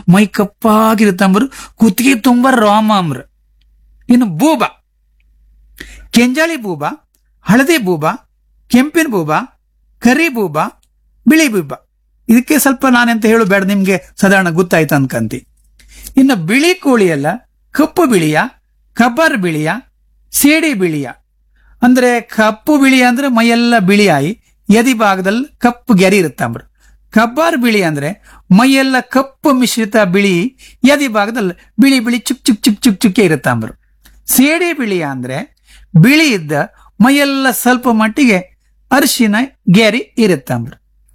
ಮೈ ಕಪ್ಪಾಗಿರುತ್ತಂಬ್ರು ಕುತ್ತಿಗೆ ತುಂಬ ರೋಮಾಮ್ರ ಇನ್ನು ಬೂಬ ಕೆಂಜಾಳಿ ಬೂಬ ಹಳದಿ ಬೂಬ ಕೆಂಪಿನ ಬೂಬ ಕರಿ ಬೂಬ ಬಿಳಿ ಬೂಬ ಇದಕ್ಕೆ ಸ್ವಲ್ಪ ನಾನೆಂತ ಹೇಳು ಬೇಡ ನಿಮ್ಗೆ ಸಾಧಾರಣ ಗೊತ್ತಾಯ್ತು ಅನ್ಕಂತಿ ಇನ್ನು ಬಿಳಿ ಕೋಳಿಯಲ್ಲ ಕಪ್ಪು ಬಿಳಿಯ ಕಬ್ಬರ್ ಬಿಳಿಯ ಸೇಡಿ ಬಿಳಿಯ ಅಂದ್ರೆ ಕಪ್ಪು ಬಿಳಿ ಅಂದ್ರೆ ಮೈಯೆಲ್ಲ ಬಿಳಿಯಾಯಿ ಎದಿ ಭಾಗದಲ್ಲಿ ಕಪ್ಪು ಗೆರೆ ಇರುತ್ತಂಬ್ರು ಕಬ್ಬಾರ್ ಬಿಳಿ ಅಂದ್ರೆ ಮೈಯೆಲ್ಲ ಕಪ್ಪು ಮಿಶ್ರಿತ ಬಿಳಿ ಎದಿ ಭಾಗದಲ್ಲಿ ಬಿಳಿ ಬಿಳಿ ಚುಕ್ ಚುಕ್ ಚುಕ್ ಚುಕ್ ಚುಕ್ಕೆ ಇರುತ್ತಂಬ್ರು ಸೇಡಿ ಬಿಳಿಯ ಅಂದ್ರೆ ಬಿಳಿ ಇದ್ದ ಮೈಯೆಲ್ಲ ಸ್ವಲ್ಪ ಮಟ್ಟಿಗೆ ಅರಿಶಿನ ಗೆರಿ ಇರುತ್ತಂಬ್ರು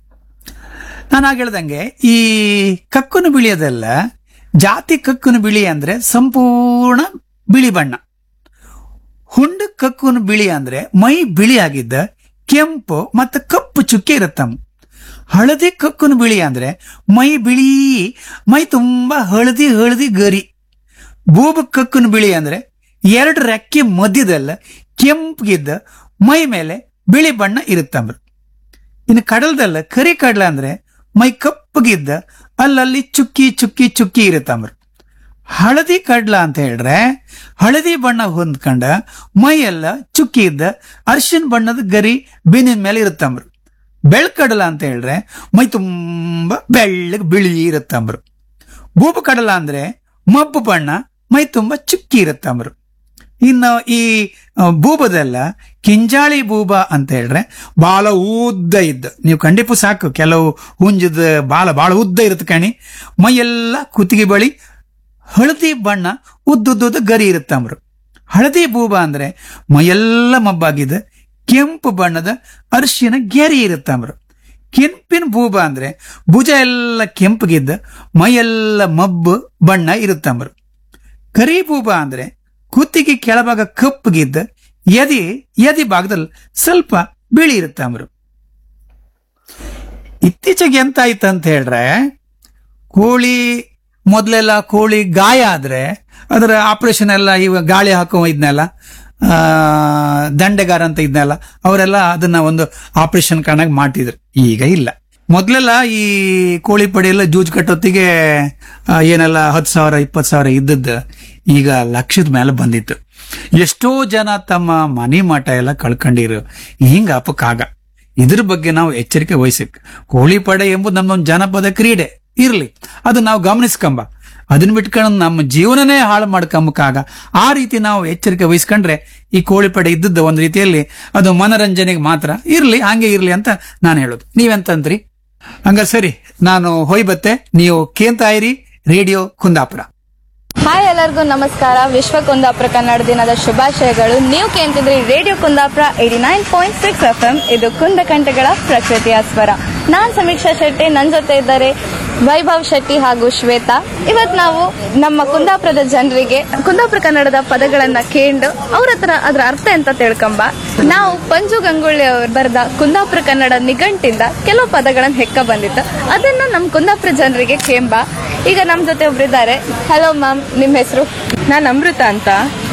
ನಾನು ಆಗ ಹೇಳ್ದಂಗೆ ಈ ಕಕ್ಕುನು ಬಿಳಿಯದೆಲ್ಲ ಜಾತಿ ಕಕ್ಕುನು ಬಿಳಿ ಅಂದ್ರೆ ಸಂಪೂರ್ಣ ಬಿಳಿ ಬಣ್ಣ ಹುಂಡ ಕಕ್ಕುನು ಬಿಳಿ ಅಂದ್ರೆ ಮೈ ಬಿಳಿ ಆಗಿದ್ದ ಕೆಂಪು ಮತ್ತು ಕಪ್ಪು ಚುಕ್ಕೆ ಇರುತ್ತಮ್ಮ ಹಳದಿ ಕಕ್ಕುನು ಬಿಳಿ ಅಂದ್ರೆ ಮೈ ಬಿಳಿ ಮೈ ತುಂಬಾ ಹಳದಿ ಹಳದಿ ಗರಿ ಬೂಬ ಕಕ್ಕುನು ಬಿಳಿ ಅಂದ್ರೆ ಎರಡು ರೆಕ್ಕೆ ಮಧ್ಯದಲ್ಲ ಕೆಂಪಗಿದ್ದ ಮೈ ಮೇಲೆ ಬಿಳಿ ಬಣ್ಣ ಇರುತ್ತಂಬ್ರು ಇನ್ನು ಕಡಲದಲ್ಲ ಕರಿ ಕಡಲ ಅಂದ್ರೆ ಮೈ ಕಪ್ಪಗಿದ್ದ ಅಲ್ಲಲ್ಲಿ ಚುಕ್ಕಿ ಚುಕ್ಕಿ ಚುಕ್ಕಿ ಇರುತ್ತಂಬ್ರು ಹಳದಿ ಕಡ್ಲ ಅಂತ ಹೇಳ್ರೆ ಹಳದಿ ಬಣ್ಣ ಹೊಂದ್ಕೊಂಡ ಮೈಯೆಲ್ಲ ಚುಕ್ಕಿ ಇದ್ದ ಅರ್ಶಿನ ಬಣ್ಣದ ಗರಿ ಬೆನ್ನಿನ ಮೇಲೆ ಇರುತ್ತಂಬ್ರು ಬೆಳ್ಕಡಲ ಅಂತ ಹೇಳ್ರೆ ಮೈ ತುಂಬಾ ಬೆಳ್ಳಗೆ ಬಿಳಿ ಇರುತ್ತಂಬ್ರು ಬೂಬು ಕಡಲ ಅಂದ್ರೆ ಮಬ್ಬು ಬಣ್ಣ ಮೈ ತುಂಬಾ ಚುಕ್ಕಿ ಇರುತ್ತಂಬ್ರು ಇನ್ನು ಈ ಆ, ಬೂಬದೆಲ್ಲ ಕಿಂಜಾಳಿ ಬೂಬ ಅಂತ ಹೇಳ್ರೆ ಬಾಲ ಉದ್ದ ಇದ್ದ ನೀವು ಖಂಡಿತ ಸಾಕು ಕೆಲವು ಹುಂಜದ ಬಾಲ ಬಾಳ ಉದ್ದ ಇರುತ್ತೆ ಕಣಿ ಮೈಯೆಲ್ಲ ಕುತ್ತಿಗೆ ಬಳಿ ಹಳದಿ ಬಣ್ಣ ಉದ್ದುದ್ದುದ ಗರಿ ಇರುತ್ತಂಬ್ರು ಹಳದಿ ಬೂಬ ಅಂದ್ರೆ ಮೈಯೆಲ್ಲ ಮಬ್ಬಾಗಿದ್ದ ಕೆಂಪು ಬಣ್ಣದ ಅರಿಶಿನ ಗೆರಿ ಇರುತ್ತಂಬ್ರು ಕೆಂಪಿನ ಬೂಬ ಅಂದ್ರೆ ಭುಜ ಎಲ್ಲ ಕೆಂಪಗಿದ್ದ ಮೈಯೆಲ್ಲ ಮಬ್ಬು ಬಣ್ಣ ಇರುತ್ತಂಬ್ರು ಕರಿ ಬೂಬ ಅಂದ್ರೆ ಕುತ್ತಿಗೆ ಕೆಳಭಾಗ ಕಪ್ಪಗಿದ್ದ ಎದಿ ಎದಿ ಭಾಗದಲ್ಲಿ ಸ್ವಲ್ಪ ಬಿಳಿ ಇರುತ್ತಂಬ್ರು ಇತ್ತೀಚೆಗೆ ಎಂತ ಆಯ್ತು ಅಂತ ಹೇಳ್ರೆ ಕೋಳಿ ಮೊದಲೆಲ್ಲ ಕೋಳಿ ಗಾಯ ಆದ್ರೆ ಅದರ ಆಪರೇಷನ್ ಎಲ್ಲ ಇವ ಗಾಳಿ ಹಾಕೋ ಇದ್ನೆಲ್ಲ ಆ, ದಂಡೆಗಾರ ಅಂತ ಇದ್ನೆಲ್ಲ ಅವರೆಲ್ಲ ಅದನ್ನ ಒಂದು ಆಪರೇಷನ್ ಕಾರಣಾಗಿ ಮಾಡ್ತಿದ್ರು ಈಗ ಇಲ್ಲ ಮೊದಲೆಲ್ಲ ಈ ಕೋಳಿ ಪಡಿ ಎಲ್ಲ ಜೂಜ್ ಕಟ್ಟೊತ್ತಿಗೆ ಆ, ಏನೆಲ್ಲ ಹತ್ತು ಸಾವಿರ ಇಪ್ಪತ್ತು ಸಾವಿರ ಇದ್ದದ್ದು ಈಗ ಲಕ್ಷದ ಮೇಲೆ ಬಂದಿತ್ತು ಎಷ್ಟೋ ಜನ ತಮ್ಮ ಮನೆ ಮಠ ಎಲ್ಲ ಕಳ್ಕೊಂಡಿರು ಹಿಂಗ ಅಪಕ್ಕಾಗ ಇದ್ರ ಬಗ್ಗೆ ನಾವು ಎಚ್ಚರಿಕೆ ವಹಿಸಕ್ ಕೋಳಿ ಪಡೆ ಎಂಬುದು ನಮ್ಮೊಂದು ಜನಪದ ಕ್ರೀಡೆ ಇರ್ಲಿ ಅದು ನಾವು ಗಮನಿಸ್ಕೊಂಬ ಅದನ್ನ ಬಿಟ್ಕೊಂಡು ನಮ್ಮ ಜೀವನನೇ ಹಾಳು ಮಾಡ್ಕೊಂಬಕ್ಕಾಗ ಆ ರೀತಿ ನಾವು ಎಚ್ಚರಿಕೆ ವಹಿಸ್ಕೊಂಡ್ರೆ ಈ ಕೋಳಿ ಪಡೆ ಇದ್ದದ್ದು ಒಂದು ರೀತಿಯಲ್ಲಿ ಅದು ಮನರಂಜನೆಗೆ ಮಾತ್ರ ಇರ್ಲಿ ಹಂಗೆ ಇರ್ಲಿ ಅಂತ ನಾನು ಹೇಳೋದು ನೀವೆಂತಂದ್ರಿ ಹಂಗ ಸರಿ ನಾನು ಹೋಯ್ ಬತ್ತೆ ನೀವು ಕೇಂತ ಇರಿ ರೇಡಿಯೋ ಕುಂದಾಪುರ ಹಾಯ್ ಎಲ್ಲರಿಗೂ ನಮಸ್ಕಾರ ವಿಶ್ವ ಕುಂದಾಪುರ ಕನ್ನಡ ದಿನದ ಶುಭಾಶಯಗಳು ನೀವು ಕೇಳ್ತಿದ್ರಿ radio Kundapura eighty nine point six F M ಇದು ಕುಂದ ಕಂಠಗಳ ಪ್ರಕೃತಿಯ ಸ್ವರ ನಾನ್ ಸಮೀಕ್ಷಾ ಶೆಟ್ಟಿ ನನ್ನ ಜೊತೆ ಇದ್ದಾರೆ ವೈಭವ್ ಶೆಟ್ಟಿ ಹಾಗೂ ಶ್ವೇತಾ ಇವತ್ ನಾವು ನಮ್ಮ ಕುಂದಾಪುರದ ಜನರಿಗೆ ಕುಂದಾಪುರ ಕನ್ನಡದ ಪದಗಳನ್ನ ಕೇಂಡು ಅವ್ರ ಹತ್ರ ಅದ್ರ ಅರ್ಥ ಎಂತ ತಿಳ್ಕೊಂಬ ನಾವು ಪಂಜು ಗಂಗೊಳ್ಳಿ ಅವರು ಬರೆದ ಕುಂದಾಪುರ ಕನ್ನಡ ನಿಘಂಟಿಂದ ಕೆಲವು ಪದಗಳನ್ನ ಹೆಕ್ಕ ಬಂದಿತ್ತು ಅದನ್ನ ನಮ್ಮ ಕುಂದಾಪುರ ಜನರಿಗೆ ಕೇಂಬ ಈಗ ನಮ್ ಜೊತೆ ಒಬ್ರಿದ್ದಾರೆ ಹಲೋ ಮ್ಯಾಮ್ ನಿಮ್ ಹೆಸರು ನಾನು ಅಮೃತ ಅಂತ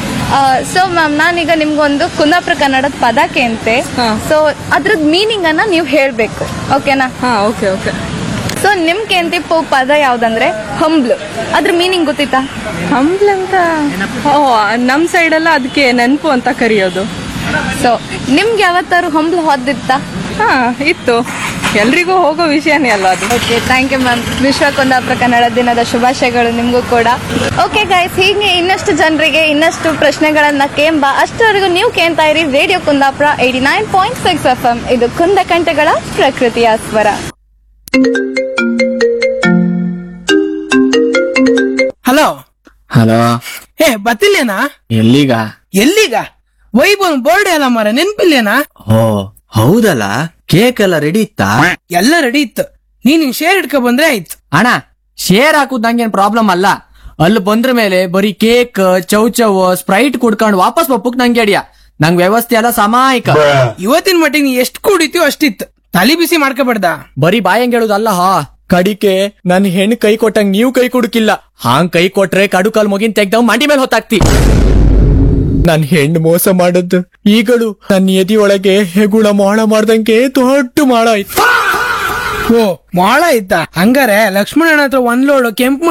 ಸೊ ಮ್ಯಾಮ್ ನಾನೀಗ ನಿಮ್ಗೊಂದು ಕುಂದಾಪುರ ಕನ್ನಡದ ಪದ ಕೇಂತೆ ಹಾ. ಸೊ ಅದ್ರದ್ ಮೀನಿಂಗ್ ಅನ್ನ ನೀವು ಹೇಳ್ಬೇಕು ಓಕೆನಾ ಹಾ ಓಕೆ ಓಕೆ ಸೊ ನಿಮ್ ಕೇಂತಿ ಪು ಪದ ಯಾವ್ದಂದ್ರೆ ಹಂಬ್ಲು ಅದ್ರ ಮೀನಿಂಗ್ ಗೊತ್ತಿತ್ತಾ ಹಂಬ್ಲ್ ಅಂತ ಓ ನಮ್ ಸೈಡ್ ಎಲ್ಲ ಅದಕ್ಕೆ ನೆನಪು ಅಂತ ಕರೆಯೋದು ಸೊ ನಿಮ್ಗೆ ಯಾವತ್ತಾರು ಹಂಬ್ಲು ಹೊದ್ದಿತ್ತಾ ಹಾ ಇತ್ತು ಎಲ್ರಿಗೂ ಹೋಗೋ ವಿಷಯನೇ ಅಲ್ಲ ಅದು ಓಕೆ ಥ್ಯಾಂಕ್ ಯು ಮ್ಯಾಮ್ ವಿಶ್ವ ಕುಂದಾಪುರ ಕನ್ನಡ ದಿನದ ಶುಭಾಶಯಗಳು ನಿಮಗೂ ಕೂಡ ಓಕೆ ಗೈಸ್ ಹೀಗೆ ಇನ್ನಷ್ಟು ಜನರಿಗೆ ಇನ್ನಷ್ಟು ಪ್ರಶ್ನೆಗಳನ್ನ ಕೇಂಬ ಅಷ್ಟವರೆಗೂ ನೀವು ಕೇಳ್ತಾ ಇರಿ radio Kundapura eighty nine point six F M ಇದು ಕುಂದ ಕಂಠಗಳ ಪ್ರಕೃತಿಯ ಸ್ವರ ಹಲೋ ಹಲೋ ಏ ಬತ್ತಿಲ್ಲೇನಾ ಎಲ್ಲಿಗ ಎಲ್ಲಿಗ ವೈಭವ್ ಬೋರ್ಡ್ ಎಲ್ಲ ಮರ ನೆನ್ಪಿಲ್ಲೇನಾ ಓ ಹೌದಲ್ಲ ಕೇಕ್ ಎಲ್ಲ ರೆಡಿ ಇತ್ತಾ ಎಲ್ಲ ರೆಡಿ ಇತ್ತು ನೀನ್ ಹಿಂಗ್ ಶೇರ್ ಇಟ್ಕೊ ಬಂದ್ರೆ ಆಯ್ತು ಅಣ್ಣ ಶೇರ್ ಹಾಕುದ್ ನಂಗೇನ್ ಪ್ರಾಬ್ಲಮ್ ಅಲ್ಲ ಅಲ್ಲಿ ಬಂದ್ರ ಮೇಲೆ ಬರೀ ಕೇಕ್ ಚೌ ಚೌ ಸ್ಪ್ರೈಟ್ ಕುಡ್ಕೊಂಡು ವಾಪಸ್ ಬಪ್ಪುಕ್ ನಂಗೆ ಅಡಿಯ ನಂಗ್ ವ್ಯವಸ್ಥೆ ಎಲ್ಲ ಸಮಾಯಿಕ ಇವತ್ತಿನ ಮಟ್ಟಿಗೆ ನೀ ಎಷ್ಟು ಕುಡಿತೀವೋ ಅಷ್ಟಿತ್ತು ತಲೆ ಬಿಸಿ ಮಾಡ್ಕೋಬೇಡ್ದ ಬರೀ ಬಾಯಂಗ್ ಹೇಳುದಲ್ಲ ಹಾ ಕಡಿಕೆ ನನ್ ಹೆಣ್ ಕೈ ಕೊಟ್ಟಂಗ್ ನೀವು ಕೈ ಕೊಡುಕಿಲ್ಲ ಹಾಂಗ್ ಕೈ ಕೊಟ್ರೆ ಕಡು ಕಾಲ್ ಮುಗಿನ್ ತೆಗ್ದವ್ ಮಂಡಿ ಮೇಲೆ ಹೊತ್ತಾಕ್ತಿ ನನ್ ಹೆಣ್ಣು ಮೋಸ ಮಾಡದ್ದು ಈಗಳು ನನ್ನ ಎದಿ ಒಳಗೆ ಹೆಗುಳ ಮಾಳ ಮಾಡ್ದಂಗೆ ದೊಡ್ಡ ಮಾಳ ಆಯ್ತು ಓ ಮಾಳ ಆಯ್ತಾ ಹಂಗಾರೆ ಲಕ್ಷ್ಮಣನ ಹತ್ರ ಒಂದ್ ಲೋಡು ಕೆಂಪು